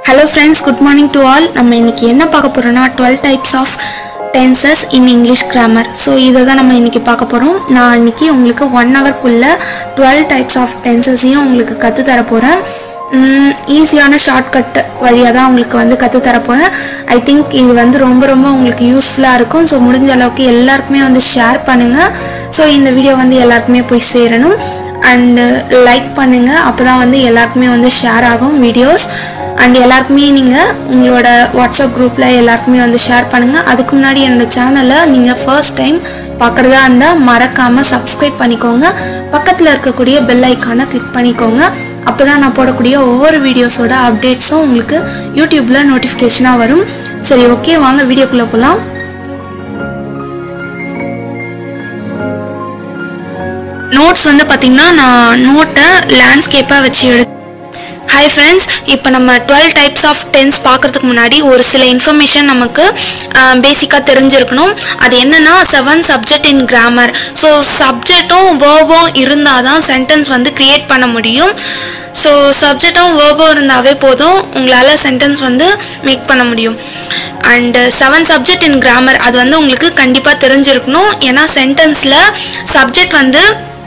hello friends good morning to all நம்ம இன்னைக்கு என்ன பார்க்க போகிறோம்னா twelve types of tenses in English grammar so இதை தான் நம்ம இன்னைக்கு பார்க்க போகிறோம் நான் இன்னைக்கு உங்களுக்கு ஒன் ஹவர்க்குள்ளே டுவெல் டைப்ஸ் ஆஃப் டென்சஸையும் உங்களுக்கு கற்றுத்தர போகிறேன் ஈஸியான ஷார்ட்கட் வழியாக தான் உங்களுக்கு வந்து கற்றுத்தர போகிறேன் ஐ திங்க் இது வந்து ரொம்ப ரொம்ப உங்களுக்கு யூஸ்ஃபுல்லாக இருக்கும் ஸோ முடிஞ்ச அளவுக்கு எல்லாருக்குமே வந்து ஷேர் பண்ணுங்கள் ஸோ இந்த வீடியோ வந்து எல்லாருக்குமே போய் சேரணும் அண்டு லைக் பண்ணுங்கள் அப்போ தான் வந்து எல்லாருக்குமே வந்து ஷேர் ஆகும் வீடியோஸ் அண்ட் எல்லாருக்குமே நீங்கள் உங்களோட வாட்ஸ்அப் குரூப்பில் எல்லாருக்குமே வந்து ஷேர் பண்ணுங்கள் அதுக்கு முன்னாடி என்னோட சேனலை நீங்கள் ஃபர்ஸ்ட் டைம் பார்க்குறதா இருந்தால் மறக்காமல் சப்ஸ்கிரைப் பண்ணிக்கோங்க பக்கத்தில் இருக்கக்கூடிய பெல் ஐக்கானை கிளிக் பண்ணிக்கோங்க அப்போ தான் நான் போடக்கூடிய ஒவ்வொரு வீடியோஸோட அப்டேட்ஸும் உங்களுக்கு யூடியூப்பில் நோட்டிஃபிகேஷனாக வரும் சரி ஓகே வாங்க வீடியோக்குள்ளே போகலாம் நோட்ஸ் வந்து பார்த்திங்கன்னா நான் நோட்டை லேண்ட்ஸ்கேப்பாக வச்சு எடு ஹாய் ஃப்ரெண்ட்ஸ் இப்போ நம்ம டுவெல் டைப்ஸ் ஆஃப் டென்ஸ் பார்க்குறதுக்கு முன்னாடி ஒரு சில இன்ஃபர்மேஷன் நமக்கு பேசிக்காக தெரிஞ்சிருக்கணும் அது என்னென்னா seven subject in grammar so சப்ஜெக்டும் வேர்பும் இருந்தால் தான் சென்டென்ஸ் வந்து க்ரியேட் பண்ண முடியும் ஸோ சப்ஜெக்டும் வேர்பும் இருந்தாவே போதும் உங்களால் சென்டென்ஸ் வந்து மேக் பண்ண முடியும் and seven subject in grammar அது வந்து உங்களுக்கு கண்டிப்பாக தெரிஞ்சிருக்கணும் ஏன்னா சென்டென்ஸில் சப்ஜெக்ட் வந்து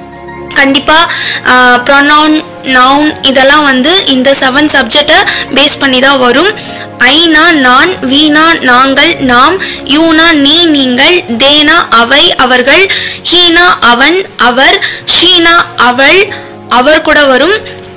கண்டிப்பாக ப்ரொனவுன் நவுன் இதெல்லாம் வந்து இந்த செவன் சப்ஜெக்டை பேஸ் பண்ணி தான் வரும் ஐனா நான் வீணா நாங்கள் நாம் யூனா நீ நீங்கள் தேனா அவை அவர்கள் ஹீனா அவன் அவர் ஷீனா அவள் அவர் கூட வரும்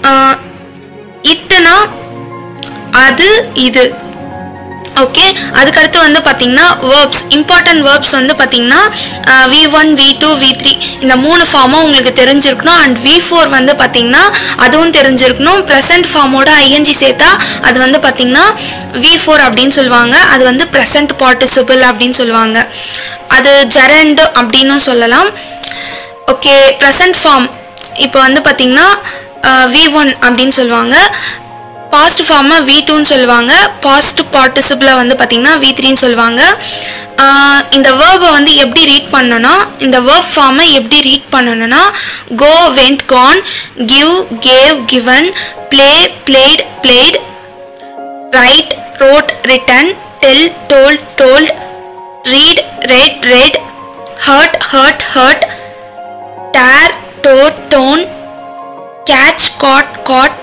இட்டுனா அது இது ஓகே அதுக்கடுத்து வந்து பார்த்தீங்கன்னா வேர்ப்ஸ் இம்பார்ட்டன்ட் வேர்ப்ஸ் வந்து பார்த்தீங்கன்னா V one V two V three இந்த மூணு ஃபார்மும் உங்களுக்கு தெரிஞ்சிருக்கணும் அண்ட் வி ஃபோர் வந்து பார்த்தீங்கன்னா அதுவும் தெரிஞ்சிருக்கணும் ப்ரெசன்ட் ஃபார்மோட ஐஎன்ஜி சேர்த்தா அது வந்து பார்த்தீங்கன்னா வி ஃபோர் அப்படின்னு சொல்லுவாங்க அது வந்து ப்ரெசன்ட் பார்ட்டிசிபிள் அப்படின்னு சொல்லுவாங்க அது ஜெரண்ட் அப்படின்னும் சொல்லலாம் ஓகே ப்ரெசன்ட் ஃபார்ம் இப்போ வந்து பார்த்தீங்கன்னா வி ஒன் அப்படின்னு சொல்லுவாங்க பாஸ்ட் ஃபார்மை வி டூன்னு சொல்லுவாங்க பாஸ்ட் பார்ட்டிசிபிளை வந்து பார்த்திங்கன்னா வி த்ரீன்னு சொல்லுவாங்க இந்த வேர்பை வந்து எப்படி ரீட் பண்ணணும்னா இந்த வேர்ப் ஃபார்மை எப்படி ரீட் பண்ணணும்னா go went gone give gave given play played played write wrote written tell told told read read read hurt hurt hurt tear tore torn catch caught caught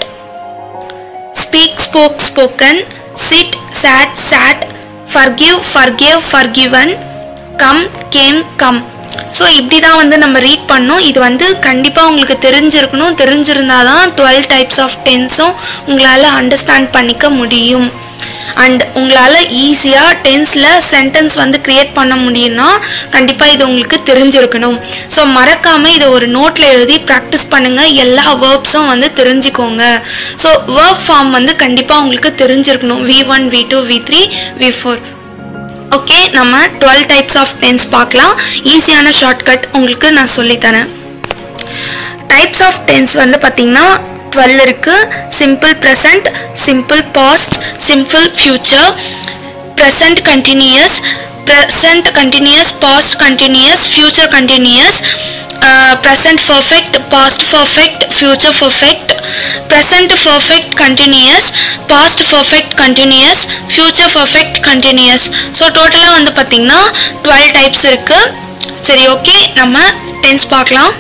speak spoke spoken sit sat sat forgive forgive forgiven come came come so இப்படி தான் வந்து நம்ம read பண்ணோம் இது வந்து கண்டிப்பாக உங்களுக்கு தெரிஞ்சிருக்கணும் தெரிஞ்சிருந்தால் தான் டுவெல் டைப்ஸ் ஆஃப் டென்ஸும் உங்களால் அண்டர்ஸ்டாண்ட் பண்ணிக்க முடியும் அண்ட் உங்களால் ஈஸியாக டென்ஸில் சென்டென்ஸ் வந்து க்ரியேட் பண்ண முடியும்னா கண்டிப்பாக இது உங்களுக்கு தெரிஞ்சிருக்கணும் ஸோ மறக்காமல் இதை ஒரு நோட்டில் எழுதி ப்ராக்டிஸ் பண்ணுங்கள் எல்லா வேர்ப்ஸும் வந்து தெரிஞ்சுக்கோங்க ஸோ வேர்ப் ஃபார்ம் வந்து கண்டிப்பாக உங்களுக்கு தெரிஞ்சிருக்கணும் V one V two V three V four okay நம்ம டுவெல் டைப்ஸ் ஆஃப் டென்ஸ் பார்க்கலாம் ஈஸியான ஷார்ட்கட் உங்களுக்கு நான் சொல்லித்தரேன் டைப்ஸ் ஆஃப் டென்ஸ் வந்து பார்த்திங்கன்னா டுவெல் இருக்குது simple present simple past simple future present continuous present continuous past continuous future continuous present perfect past perfect future perfect present perfect continuous past perfect continuous future perfect continuous so டோட்டலாக வந்து பார்த்திங்கன்னா twelve types இருக்குது சரி okay நம்ம tense பார்க்கலாம்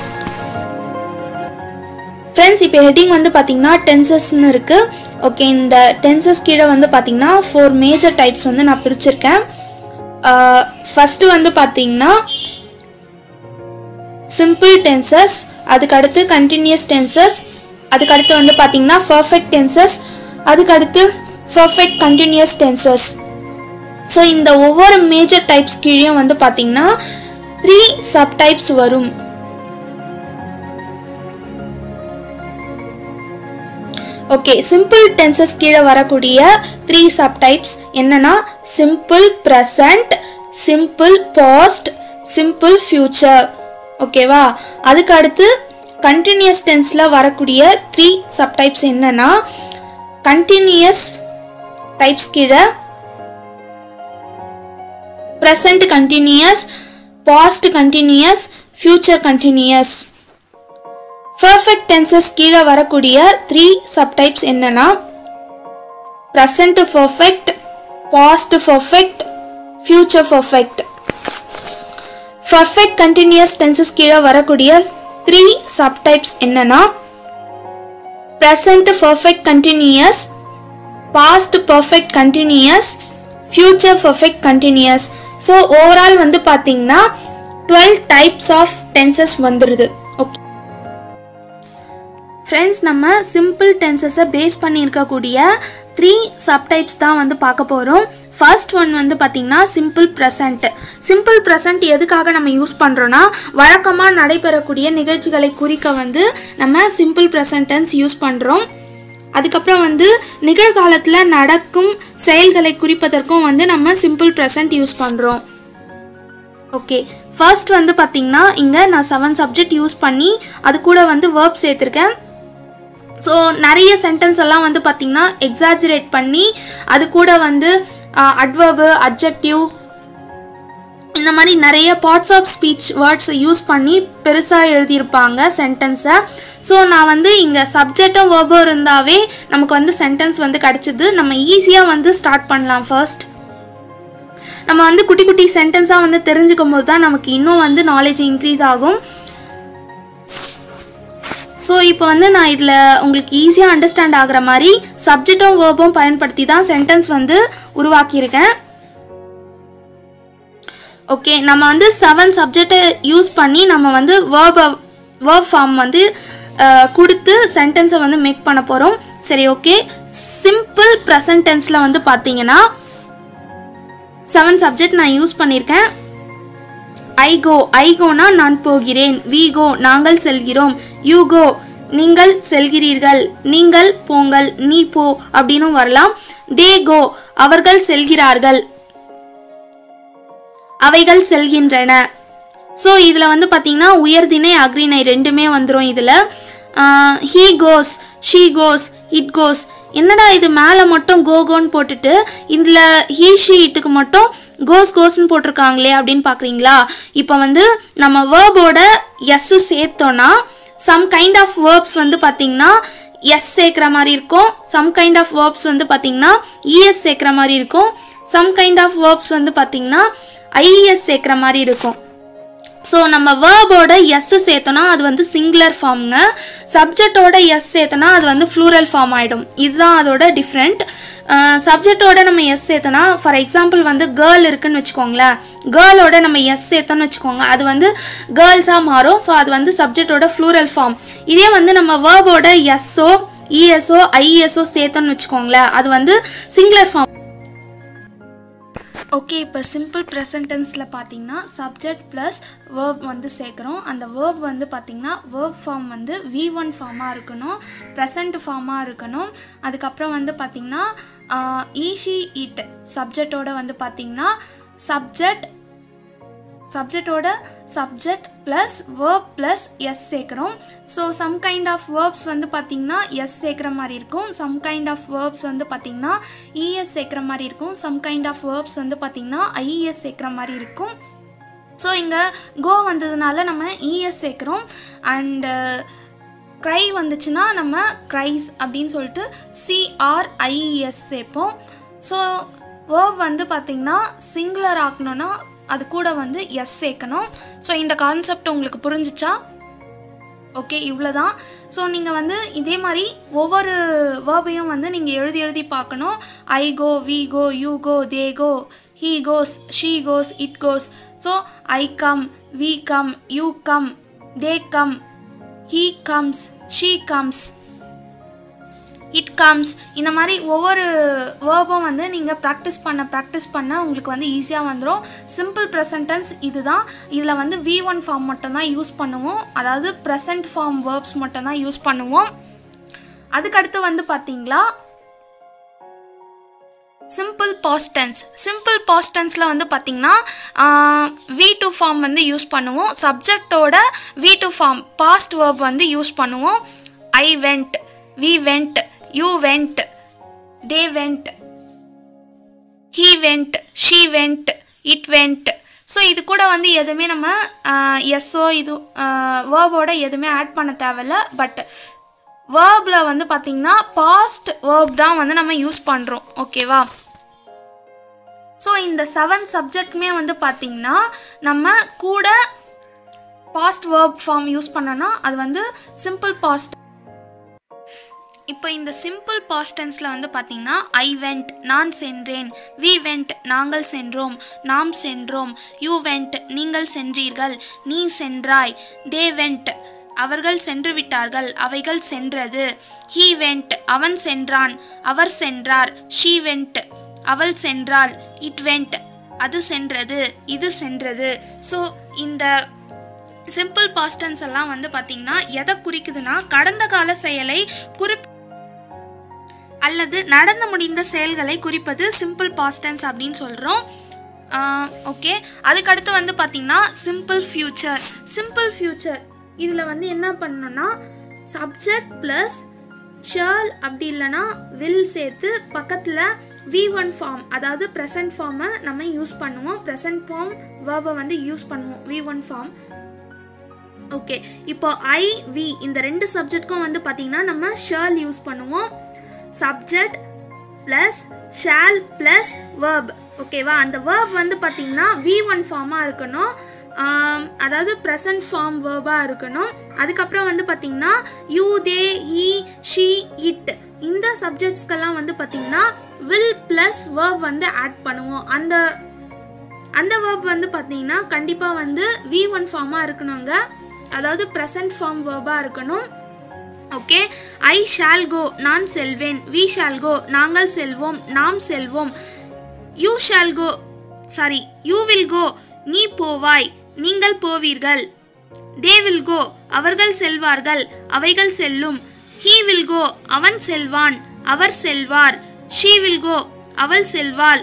friends இப்போ heading வந்து பார்த்தீங்கன்னா டென்சஸ்னு இருக்குது ஓகே இந்த டென்சஸ் கீழே வந்து பார்த்தீங்கன்னா ஃபோர் மேஜர் டைப்ஸ் வந்து நான் பிரிச்சிருக்கேன் ஃபஸ்ட்டு வந்து பார்த்தீங்கன்னா சிம்பிள் டென்சஸ் அதுக்கடுத்து கண்டினியூஸ் டென்சஸ் அதுக்கடுத்து வந்து பார்த்தீங்கன்னா பர்ஃபெக்ட் டென்சஸ் அதுக்கடுத்து பர்ஃபெக்ட் கண்டினியூஸ் டென்சஸ் ஸோ இந்த ஒவ்வொரு மேஜர் டைப்ஸ் கீழேயும் வந்து பார்த்தீங்கன்னா த்ரீ சப் டைப்ஸ் வரும் ஓகே சிம்பிள் டென்சஸ் கீழே வரக்கூடிய த்ரீ சப் டைப்ஸ் என்னன்னா simple present simple past simple future ஓகேவா அதுக்கு அடுத்து கண்டினியூஸ் டென்ஸில் வரக்கூடிய த்ரீ சப் டைப்ஸ் என்னன்னா கண்டினியூஸ் டைப்ஸ் கீழே present continuous past continuous future continuous perfect tenses கீழே வரக்கூடிய த்ரீ சப்டைப்ஸ் என்னன்னா present perfect past perfect future perfect perfect continuous tenses கீழே வரக்கூடிய த்ரீ சப்டைப்ஸ் என்னன்னா present perfect continuous past perfect continuous future perfect continuous so overall வந்து பார்த்தீங்கன்னா twelve types of tenses வந்துடுது okay friends நம்ம சிம்பிள் டென்சஸை base பண்ணி இருக்கக்கூடிய த்ரீ சப்டைப்ஸ் தான் வந்து பார்க்க போகிறோம் ஃபர்ஸ்ட் ஒன் வந்து பார்த்திங்கன்னா சிம்பிள் ப்ரெசண்ட் சிம்பிள் ப்ரெசண்ட் எதுக்காக நம்ம யூஸ் பண்ணுறோன்னா வழக்கமாக நடைபெறக்கூடிய நிகழ்ச்சிகளை குறிக்க வந்து நம்ம சிம்பிள் ப்ரெசன்ட் டென்ஸ் யூஸ் பண்ணுறோம் அதுக்கப்புறம் வந்து நிகழ்காலத்தில் நடக்கும் செயல்களை குறிப்பதற்கும் வந்து நம்ம சிம்பிள் ப்ரெசன்ட் யூஸ் பண்ணுறோம் ஓகே ஃபர்ஸ்ட் வந்து பார்த்தீங்கன்னா இங்கே நான் செவன் சப்ஜெக்ட் யூஸ் பண்ணி அது கூட வந்து வேர்ப் சேர்த்துருக்கேன் ஸோ நிறைய சென்டென்ஸ் எல்லாம் வந்து பார்த்திங்கன்னா எக்ஸாஜரேட் பண்ணி அது கூட வந்து அட்வர்பு அப்ஜெக்டிவ் இந்த மாதிரி நிறைய பார்ட்ஸ் ஆஃப் ஸ்பீச் வேர்ட்ஸை யூஸ் பண்ணி பெருசாக எழுதியிருப்பாங்க சென்டென்ஸை ஸோ நான் வந்து இங்கே சப்ஜெக்டும் வேர்பும் இருந்தாவே நமக்கு வந்து சென்டென்ஸ் வந்து கிடச்சிது நம்ம ஈஸியாக வந்து ஸ்டார்ட் பண்ணலாம் ஃபர்ஸ்ட் நம்ம வந்து குட்டி குட்டி சென்டென்ஸாக வந்து தெரிஞ்சுக்கும் போது தான் நமக்கு இன்னும் வந்து நாலேஜ் இன்க்ரீஸ் ஆகும் ஸோ இப்போ வந்து நான் இதில் உங்களுக்கு ஈஸியாக அண்டர்ஸ்டாண்ட் ஆகுற மாதிரி சப்ஜெக்டும் வேர்பும் பயன்படுத்தி தான் சென்டென்ஸ் வந்து உருவாக்கியிருக்கேன் ஓகே நம்ம வந்து செவன் சப்ஜெக்டை யூஸ் பண்ணி நம்ம வந்து வேர்ப வேர்ப் ஃபார்ம் வந்து அஹ், கொடுத்து சென்டென்ஸை வந்து மேக் பண்ண போகிறோம் சரி ஓகே சிம்பிள் ப்ரெசன்ட் டென்ஸில் வந்து பார்த்தீங்கன்னா செவன் சப்ஜெக்ட் நான் யூஸ் பண்ணியிருக்கேன் ஐ கோ ஐ கோனா நான் போகிறேன் வி கோ நாங்கள் செல்கிறோம் யூ கோ நீங்கள் செல்கிறீர்கள் நீங்கள் போங்கள் நீ போ அப்படின்னும் வரலாம் தே கோ அவர்கள் செல்கிறார்கள் அவைகள் செல்கின்றன ஸோ இதில் வந்து பார்த்தீங்கன்னா உயர்திணை அக்ரிணை ரெண்டுமே வந்துடும் இதில் he goes she goes it goes என்னடா இது மேலே மட்டும் கோ கோன்னு போட்டுட்டு இதில் ஹீ ஷீ இட்டுக்கு மட்டும் கோஸ் கோஸ்ன்னு போட்டிருக்காங்களே அப்படின்னு பார்க்குறீங்களா இப்போ வந்து நம்ம வேர்போட எஸ் சேர்த்தோன்னா சம் கைண்ட் ஆஃப் வேர்ப்ஸ் வந்து பார்த்தீங்கன்னா எஸ் சேர்க்குற மாதிரி இருக்கும் சம் கைண்ட் ஆஃப் வேர்ப்ஸ் வந்து பார்த்தீங்கன்னா இஎஸ் சேர்க்குற மாதிரி இருக்கும் சம் கைண்ட் ஆஃப் வேர்ப்ஸ் வந்து பார்த்தீங்கன்னா ஐஇஎஸ் சேர்க்குற மாதிரி இருக்கும் ஸோ நம்ம வேர்போட எஸ் சேர்த்தோன்னா அது வந்து சிங்குலர் ஃபார்முங்க சப்ஜெக்டோட எஸ் சேர்த்தோன்னா அது வந்து ஃப்ளூரல் ஃபார்ம் ஆகிடும் இதுதான் அதோட டிஃப்ரெண்ட் சப்ஜெக்டோட நம்ம எஸ் சேர்த்தோன்னா ஃபார் எக்ஸாம்பிள் வந்து கேர்ள் இருக்குன்னு வச்சுக்கோங்களேன் கேர்ளோட நம்ம எஸ் சேர்த்தோன்னு வச்சுக்கோங்க அது வந்து கேர்ள்ஸாக மாறும் ஸோ அது வந்து சப்ஜெக்டோட ஃப்ளூரல் ஃபார்ம் இதே வந்து நம்ம வேர்போட எஸ்ஓ இஎஸ்ஓ ஐஎஸ்ஓ சேர்த்தோன்னு வச்சுக்கோங்களேன் அது வந்து சிங்குலர் ஃபார்ம் ஓகே இப்போ சிம்பிள் ப்ரெசன்டென்ஸில் பார்த்தீங்கன்னா சப்ஜெக்ட் ப்ளஸ் வேர்ப் வந்து சேர்க்குறோம் அந்த வேர்ப் வந்து பார்த்திங்கன்னா வேர்ப் ஃபார்ம் வந்து வி ஒன் ஃபார்மாக இருக்கணும் ப்ரெசண்ட் ஃபார்மாக இருக்கணும் அதுக்கப்புறம் வந்து பார்த்திங்கன்னா ஈஷி இட் சப்ஜெக்டோட வந்து பார்த்திங்கன்னா சப்ஜெக்ட் சப்ஜெக்டோட subject plus verb plus S சேர்க்குறோம் so some kind of verbs வந்து பார்த்திங்கன்னா எஸ் சேர்க்குற மாதிரி இருக்கும் சம் கைண்ட் ஆஃப் வேர்ப்ஸ் வந்து பார்த்திங்கன்னா இஎஸ் சேர்க்குற மாதிரி இருக்கும் சம் கைண்ட் ஆஃப் வேர்ப்ஸ் வந்து பார்த்திங்கன்னா ஐஇஎஸ் சேர்க்குற மாதிரி இருக்கும் ஸோ இங்கே கோ வந்ததுனால நம்ம இஎஸ் சேர்க்குறோம் அண்டு க்ரை வந்துச்சுன்னா நம்ம க்ரைஸ் அப்படின்னு சொல்லிட்டு சிஆர்ஐஎஸ் சேர்ப்போம் ஸோ வேர்ப் வந்து பார்த்திங்கன்னா சிங்குலர் ஆக்கணும்னா அது கூட வந்து எஸ் சேர்க்கணும் ஸோ இந்த கான்செப்ட் உங்களுக்கு புரிஞ்சிச்சா ஓகே இவ்வளோதான் ஸோ நீங்கள் வந்து இதே மாதிரி ஒவ்வொரு வேர்பையும் வந்து நீங்கள் எழுதி எழுதி பார்க்கணும் I go we go you go they go he goes she goes it goes so I come we come you come they come he comes she comes it comes இந்த மாதிரி ஒவ்வொரு வேர்பும் வந்து நீங்கள் ப்ராக்டிஸ் பண்ண ப்ராக்டிஸ் பண்ண உங்களுக்கு வந்து ஈஸியாக வந்துடும் சிம்பிள் ப்ரெசன்டென்ஸ் இதுதான் இதில் வந்து வி ஒன் ஃபார்ம் மட்டும்தான் யூஸ் பண்ணுவோம் அதாவது ப்ரெசன்ட் ஃபார்ம் வேர்ப்ஸ் மட்டும்தான் யூஸ் பண்ணுவோம் அதுக்கடுத்து வந்து பார்த்தீங்களா simple past tense simple past டென்ஸில் வந்து பார்த்திங்கன்னா வி டூ ஃபார்ம் வந்து யூஸ் பண்ணுவோம் சப்ஜெக்டோட V two form past verb வந்து யூஸ் பண்ணுவோம் I went we went you went they went he went she went it went so இது கூட வந்து எதுவுமே நம்ம எஸ்ஓ இது வேர்போட எதுவுமே ஆட் பண்ண தேவையில்ல பட் வேர்பில் வந்து பார்த்திங்கன்னா பாஸ்ட் வேர்ப் தான் வந்து நம்ம யூஸ் பண்ணுறோம் ஓகேவா ஸோ இந்த செவன் சப்ஜெக்ட்மே வந்து பார்த்திங்கன்னா நம்ம கூட பாஸ்ட் வேர்ப் ஃபார்ம் யூஸ் பண்ணோன்னா அது வந்து சிம்பிள் பாஸ்ட் இப்போ இந்த சிம்பிள் பாஸ்ட் டென்ஸில் வந்து பார்த்தீங்கன்னா ஐ வெண்ட் நான் சென்றேன் வி வெண்ட் நாங்கள் சென்றோம் நாம் சென்றோம் யூ வெண்ட் நீங்கள் சென்றீர்கள் நீ சென்றாய் தே வெண்ட் அவர்கள் சென்று விட்டார்கள் அவைகள் சென்றது ஹீ வெண்ட் அவன் சென்றான் அவர் சென்றார் ஷீ வெண்ட் அவள் சென்றாள் இட் வெண்ட் அது சென்றது இது சென்றது ஸோ இந்த சிம்பிள் பாஸ்டன்ஸ் எல்லாம் வந்து பார்த்தீங்கன்னா எதை குறிக்குதுன்னா கடந்த கால செயலை குறிப் அல்லது நடந்து முடிந்த செயல்களை குறிப்பது சிம்பிள் பாஸ்டன்ஸ் அப்படின்னு சொல்கிறோம் ஓகே அதுக்கடுத்து வந்து பார்த்தீங்கன்னா சிம்பிள் ஃப்யூச்சர் சிம்பிள் ஃப்யூச்சர் இதில் வந்து என்ன பண்ணணும்னா சப்ஜெக்ட் ப்ளஸ் ஷேல் அப்படி இல்லைன்னா வில் சேர்த்து பக்கத்தில் வி ஒன் ஃபார்ம் அதாவது ப்ரெசன்ட் ஃபார்மை நம்ம யூஸ் பண்ணுவோம் ப்ரெசன்ட் ஃபார்ம் வேர்பை வந்து யூஸ் பண்ணுவோம் வி ஒன் ஃபார்ம் ஓகே இப்போ ஐ வி இந்த ரெண்டு சப்ஜெக்ட்க்கும் வந்து பார்த்தீங்கன்னா நம்ம ஷேல் யூஸ் பண்ணுவோம் subject plus shall plus verb ஓகேவா அந்த வேர்ப் வந்து பார்த்தீங்கன்னா வி ஒன் ஃபார்மாக இருக்கணும் ஆம், அதாவது ப்ரெசன்ட் ஃபார்ம் வேர்பாக இருக்கணும் அதுக்கப்புறம் வந்து பார்த்தீங்கன்னா you they he she it இந்த சப்ஜெக்ட்ஸ்க்கெல்லாம் வந்து பார்த்தீங்கன்னா வில் ப்ளஸ் வேர்ப் வந்து ஆட் பண்ணுவோம் அந்த அந்த வேர்ப் வந்து பார்த்தீங்கன்னா கண்டிப்பாக வந்து வி ஒன் ஃபார்மாக இருக்கணுங்க அதாவது ப்ரெசன்ட் ஃபார்ம் வேர்பாக இருக்கணும் ஓகே ஐ ஷால் கோ நான் செல்வேன் வி ஷால் கோ நாங்கள் செல்வோம் நாம் செல்வோம் you shall go sorry you will go நீ போவாய் நீங்கள் போவீர்கள் தே வில் கோ அவர்கள் செல்வார்கள் அவைகள் செல்லும் ஹீ வில் கோ அவன் செல்வான் அவர் செல்வார் ஷீ வில் கோ அவள் செல்வாள்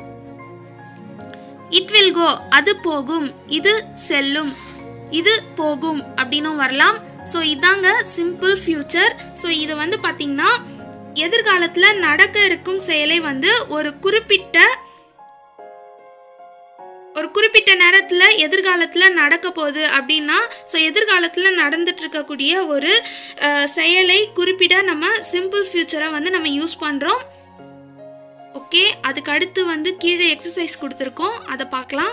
இட் வில் கோ அது போகும் இது செல்லும் இது போகும் அப்படின்னும் வரலாம் ஸோ இதாங்க சிம்பிள் ஃபியூச்சர் ஸோ இது வந்து பார்த்திங்கன்னா எதிர்காலத்தில் நடக்க இருக்கும் செயலை வந்து ஒரு குறிப்பிட்ட ஒரு குறிப்பிட்ட நேரத்தில் எதிர்காலத்தில் நடக்க போகுது அப்படின்னா ஸோ எதிர்காலத்தில் நடந்துட்டு இருக்கக்கூடிய ஒரு அஹ், செயலை குறிப்பிட நம்ம சிம்பிள் ஃபியூச்சரை வந்து நம்ம யூஸ் பண்ணுறோம் ஓகே அதுக்கு அடுத்து வந்து கீழே எக்ஸசைஸ் கொடுத்துருக்கோம் அதை பார்க்கலாம்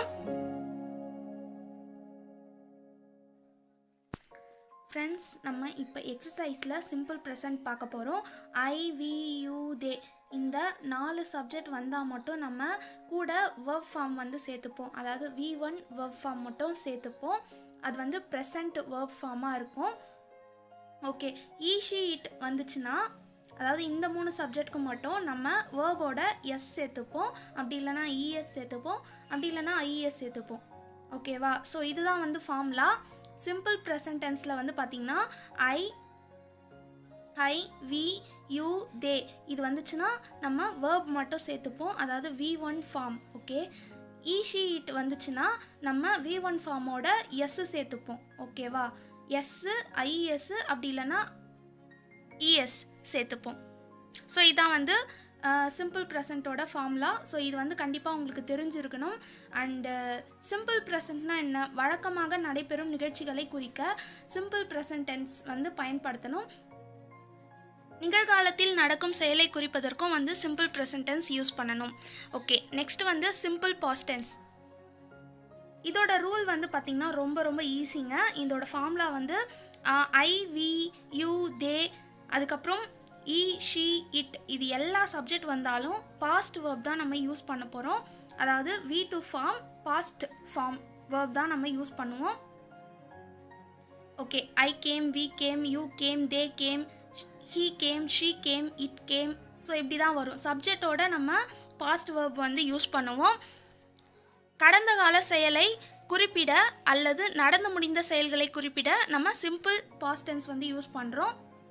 ஃப்ரெண்ட்ஸ் நம்ம இப்போ எக்ஸசைஸில் சிம்பிள் ப்ரெசன்ட் பார்க்க போகிறோம் ஐ வி யூ தே இந்த நாலு சப்ஜெக்ட் வந்தால் மட்டும் நம்ம கூட வெர்ப் ஃபார்ம் வந்து சேர்த்துப்போம் அதாவது வி ஒன் வெர்ப் ஃபார்ம் மட்டும் சேர்த்துப்போம் அது வந்து ப்ரெசன்ட் வெர்ப் ஃபார்மாக இருக்கும் ஓகே ஈஷி இட் வந்துச்சுன்னா அதாவது இந்த மூணு சப்ஜெக்ட்க்கு மட்டும் நம்ம வேர்போட எஸ் சேர்த்துப்போம் அப்படி இல்லைன்னா இஎஸ் சேர்த்துப்போம் அப்படி இல்லைன்னா ஐஎஸ் சேர்த்துப்போம் ஓகேவா ஸோ இதுதான் வந்து ஃபார்முலா சிம்பிள் ப்ரெசன்ட் டென்ஸில் வந்து பார்த்தீங்கன்னா ஐ ஐ வி யூ தே இது வந்துச்சுன்னா நம்ம வேர்ப் மட்டும் சேர்த்துப்போம் அதாவது V one form okay he she it வந்துச்சுன்னா நம்ம வி ஒன் ஃபார்மோட எஸ் சேர்த்துப்போம் ஓகேவா எஸ்ஸு ஐஎஸ் அப்படி இல்லைன்னா இஎஸ் சேர்த்துப்போம் ஸோ இதான் வந்து சிம்பிள் ப்ரெசண்ட்டோட ஃபார்முலா ஸோ இது வந்து கண்டிப்பாக உங்களுக்கு தெரிஞ்சிருக்கணும் அண்டு சிம்பிள் ப்ரெசண்ட்னா என்ன வழக்கமாக நடைபெறும் நிகழ்ச்சிகளை குறிக்க சிம்பிள் ப்ரெசன்ட் டென்ஸ் வந்து பயன்படுத்தணும் நிகழ்காலத்தில் நடக்கும் செயலை குறிப்பதற்கும் வந்து சிம்பிள் ப்ரெசன்ட் டென்ஸ் யூஸ் பண்ணணும் ஓகே நெக்ஸ்ட் வந்து சிம்பிள் பாஸ்ட் டென்ஸ் இதோட ரூல் வந்து பார்த்திங்கன்னா ரொம்ப ரொம்ப ஈஸிங்க இதோட ஃபார்முலா வந்து ஐ வி யூ தே அதுக்கப்புறம் இ ஷி இட் இது எல்லா சப்ஜெக்ட் வந்தாலும் பாஸ்ட் வேர்ப் தான் நம்ம யூஸ் பண்ண போகிறோம் அதாவது V two form past form verb தான் நம்ம யூஸ் பண்ணுவோம் okay I came we came you came they came he came she came it came so இப்படி தான் வரும் சப்ஜெக்டோட நம்ம பாஸ்ட் வேர்ப் வந்து யூஸ் பண்ணுவோம் கடந்த கால செயலை குறிப்பிட அல்லது நடந்து முடிந்த செயல்களை குறிப்பிட நம்ம சிம்பிள் பாஸ்ட் டென்ஸ் வந்து யூஸ் பண்ணுறோம்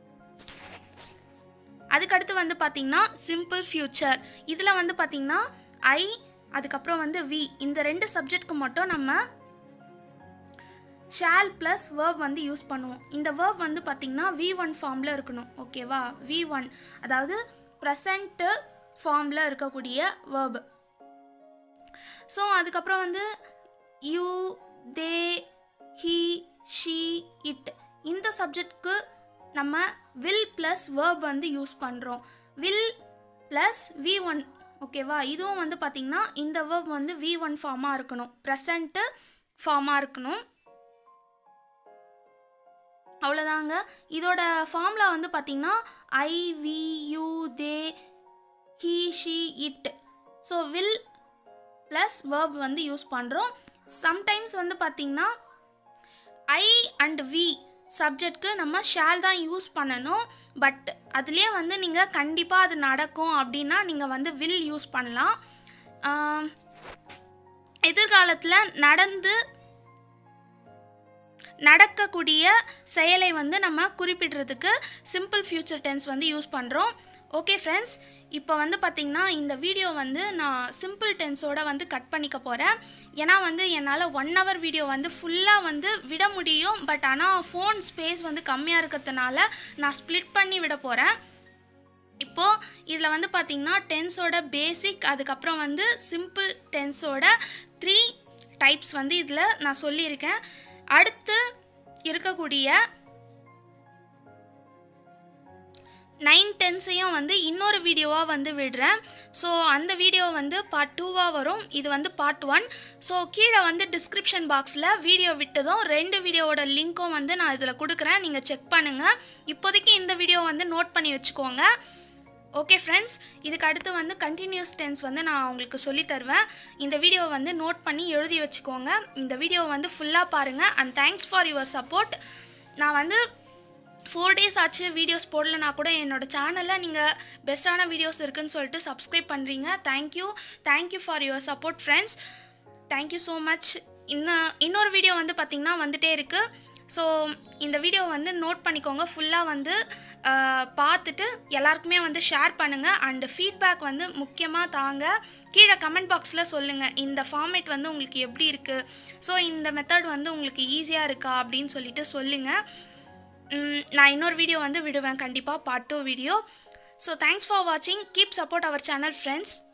அதுக்கடுத்து வந்து பார்த்திங்கன்னா சிம்பிள் ஃப்யூச்சர் இதில் வந்து பார்த்திங்கன்னா ஐ அதுக்கப்புறம் வந்து வி இந்த ரெண்டு சப்ஜெக்ட்க்கு மட்டும் நம்ம ஷால் ப்ளஸ் வேர்ப் வந்து யூஸ் பண்ணுவோம் இந்த வேர்ப் வந்து பார்த்திங்கன்னா வி ஒன் ஃபார்மில் இருக்கணும் ஓகேவா வி ஒன் அதாவது ப்ரெசண்ட்டு ஃபார்மில் இருக்கக்கூடிய வேர்ப் ஸோ அதுக்கப்புறம் வந்து you they he she it இந்த சப்ஜெக்ட்க்கு நம்ம வில் ப்ளஸ் வேர்ப் வந்து யூஸ் பண்ணுறோம் வில் ப்ளஸ் வி ஒன் ஓகேவா இதுவும் வந்து பார்த்திங்கன்னா இந்த வேர்ப் வந்து வி ஒன் ஃபார்மாக இருக்கணும் ப்ரெசண்ட்டு ஃபார்மாக இருக்கணும் அவ்வளோதாங்க இதோட ஃபார்முலா வந்து பார்த்திங்கன்னா I we you they he she it so will plus verb வந்து யூஸ் பண்ணுறோம் சம்டைம்ஸ் வந்து பார்த்திங்கன்னா ஐ அண்ட் வி சப்ஜெக்ட்க்கு நம்ம ஷேல் தான் யூஸ் பண்ணணும் பட் அதுலேயே வந்து நீங்கள் கண்டிப்பாக அது நடக்கும் அப்படின்னா நீங்கள் வந்து வில் யூஸ் பண்ணலாம் ஆம், எதிர்காலத்தில் நடந்து நடக்கக்கூடிய செயலை வந்து நம்ம குறிப்பிடுறதுக்கு சிம்பிள் ஃபியூச்சர் டென்ஸ் வந்து யூஸ் பண்ணுறோம் ஓகே ஃப்ரெண்ட்ஸ் இப்போ வந்து பார்த்திங்கன்னா இந்த வீடியோ வந்து நான் சிம்பிள் டென்ஸோட வந்து கட் பண்ணிக்க போகிறேன் ஏன்னா வந்து என்னால் ஒன் ஹவர் வீடியோ வந்து ஃபுல்லாக வந்து விட முடியும் பட் ஆனால் ஃபோன் ஸ்பேஸ் வந்து கம்மியாக இருக்கிறதுனால நான் ஸ்ப்ளிட் பண்ணி விட போகிறேன் இப்போது இதில் வந்து பார்த்திங்கன்னா டென்ஸோட பேசிக் அதுக்கப்புறம் வந்து சிம்பிள் டென்ஸோட த்ரீ டைப்ஸ் வந்து இதில் நான் சொல்லியிருக்கேன் அடுத்து இருக்கக்கூடிய நைன் டென்ஸையும் வந்து இன்னொரு வீடியோவாக வந்து விடுறேன் ஸோ அந்த வீடியோ வந்து பார்ட் டூவாக வரும் இது வந்து பார்ட் ஒன் ஸோ கீழே வந்து டிஸ்கிரிப்ஷன் பாக்ஸில் வீடியோ விட்டதும் ரெண்டு வீடியோவோட லிங்க்கும் வந்து நான் இதில் கொடுக்குறேன் நீங்கள் செக் பண்ணுங்கள் இப்போதைக்கு இந்த வீடியோ வந்து நோட் பண்ணி வச்சுக்கோங்க ஓகே ஃப்ரெண்ட்ஸ் இதுக்கு அடுத்து வந்து கண்டினியூஸ் டென்ஸ் வந்து நான் உங்களுக்கு சொல்லித் தருவேன் இந்த வீடியோ வந்து நோட் பண்ணி எழுதி வச்சுக்கோங்க இந்த வீடியோ வந்து ஃபுல்லாக பாருங்கள் and thanks for your support நான் வந்து ஃபோர் டேஸ் ஆச்சு வீடியோஸ் போடலனா கூட என்னோட சேனலில் நீங்கள் பெஸ்ட்டான வீடியோஸ் இருக்குன்னு சொல்லிட்டு சப்ஸ்கிரைப் பண்ணுறீங்க thank you thank you for your support friends thank you so much இன்னும் இன்னொரு வீடியோ வந்து பார்த்திங்கன்னா வந்துட்டே இருக்குது ஸோ இந்த வீடியோ வந்து நோட் பண்ணிக்கோங்க ஃபுல்லாக வந்து அஹ், பார்த்துட்டு எல்லாருக்குமே வந்து ஷேர் பண்ணுங்கள் அண்டு ஃபீட்பேக் வந்து முக்கியமாக தாங்க கீழே கமெண்ட் பாக்ஸில் சொல்லுங்கள் இந்த ஃபார்மேட் வந்து உங்களுக்கு எப்படி இருக்குது ஸோ இந்த மெத்தட் வந்து உங்களுக்கு ஈஸியாக இருக்கா அப்படின்னு சொல்லிட்டு சொல்லுங்கள் ம், நான் இன்னொரு வீடியோ வந்து விடுவேன் கண்டிப்பாக part two video so thanks for வாட்சிங் keep support our channel friends